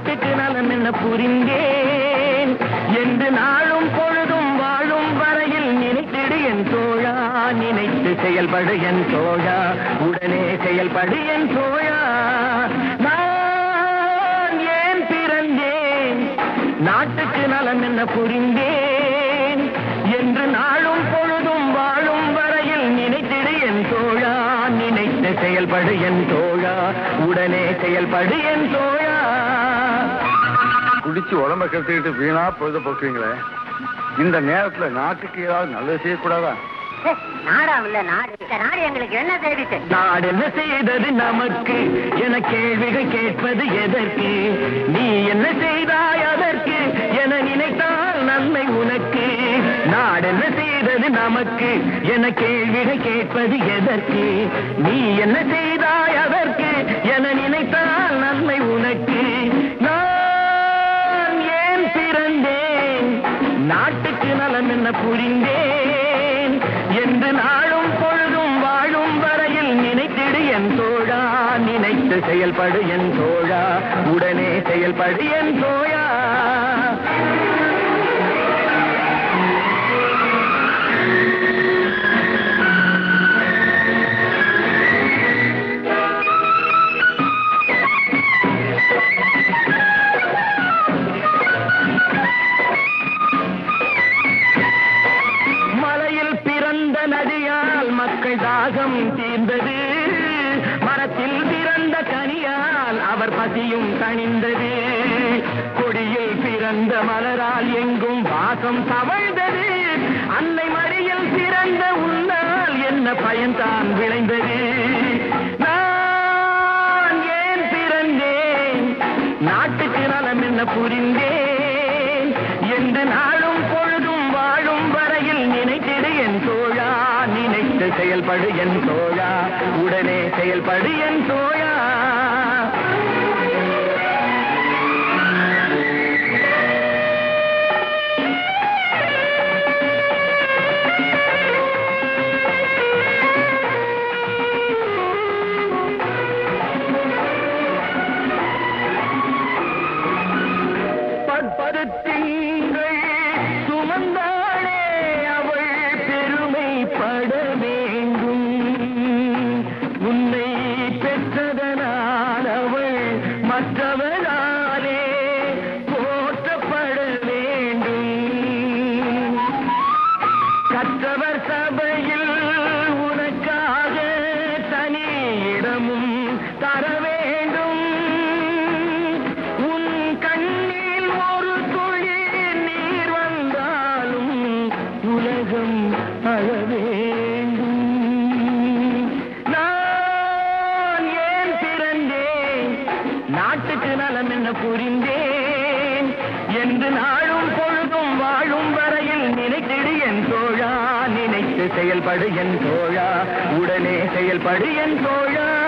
நாட்டுக்கு நலம் என்ன புரிந்தேன் என்று நாளும் பொழுதும் வாழும் வரையில் நினைத்திடு என் தோழா நினைத்து செயல்படு என் தோழா உடனே செயல்படு என் தோழா நான் ஏன் பிறந்தேன் நாட்டுக்கு நலம் என்ன புரிந்தேன் என்று நாளும் பொழுதும் வாழும் வரையில் நினைத்திடு என் தோழா நினைத்து செயல்படு என் தோழா உடனே செயல்படு என் தோழா குடிச்சு உடம்ப கெடுத்துக்கிட்டு வீணா பொழுத போக்குவீங்களே இந்த நேரத்துல நாட்டுக்கு ஏதாவது நல்லது செய்யக்கூடாதா ச்சே, நாடாவில்ல நாடு இந்த நாடு எங்களுக்கு என்ன செய்திச்சு நாடு என்ன செய்தது நமக்கு என கேள்விகள் கேட்பது எதற்கு நீ என்ன செய்தாய் அதற்கு என நினைத்தால் நன்மை உனக்கு நாடு என்ன செய்தது நமக்கு என கேள்விகள் கேட்பது எதற்கு நீ என்ன செய்தாய் அதற்கு என நினைத்தால் நன்மை உனக்கு நான் ஏன் பிறந்தேன் நாட்டுக்கு நலம் என்ன புரிந்தேன் என்று நாளும் பொழுதும் வாழும் வரையில் நினைத்திடு என் தோழா நினைத்து செயல்படு என் தோழா உடனே செயல்படு என் தோழா மலையில் பிறந்த நதியால் மக்கள் தாகம் தீர்ந்தது மரத்தில் பிறந்த கனியால் அவர் பசியும் தணிந்தது கொடியில் பிறந்த மலரால் எங்கும் வாசம் தவழ்ந்தது அன்னை மடியில் பிறந்த உன்னால் என்ன பயன்தான் விளைந்தது நான் ஏன் பிறந்தேன் நாட்டுக்கு நலம் என்ன புரிந்தேன் என்று நாளும் பொழுதும் வாழும் வரையில் நினைத்திடு என் தோழா நினைத்து செயல்படு என் தோழா உடனே செயல்படு என் தோழா பற்பது திங்கள் சுமந்தாளே அவள் பெருமைப்பட வேண்டும் உன்னை பெற்றதனால் அவள் மற்றவராலே போற்றப்பட வேண்டும் கற்றவர் சபையில் உனக்காக தனி இடமும் தர வேண்டும் உன் கண்ணில் ஒரு துளி நீர் வந்தாலும் உலகம் அழ வேண்டும் நான் ஏன் பிறந்தேன் நாட்டுக்கு நலம் என்ன புரிந்தேன் என்று நாளும் பொழுதும் வாழும் வரையில் நினைத்திடு என் தோழா நினைத்து செயல்படு என் தோழா உடனே செயல்படு என் தோழா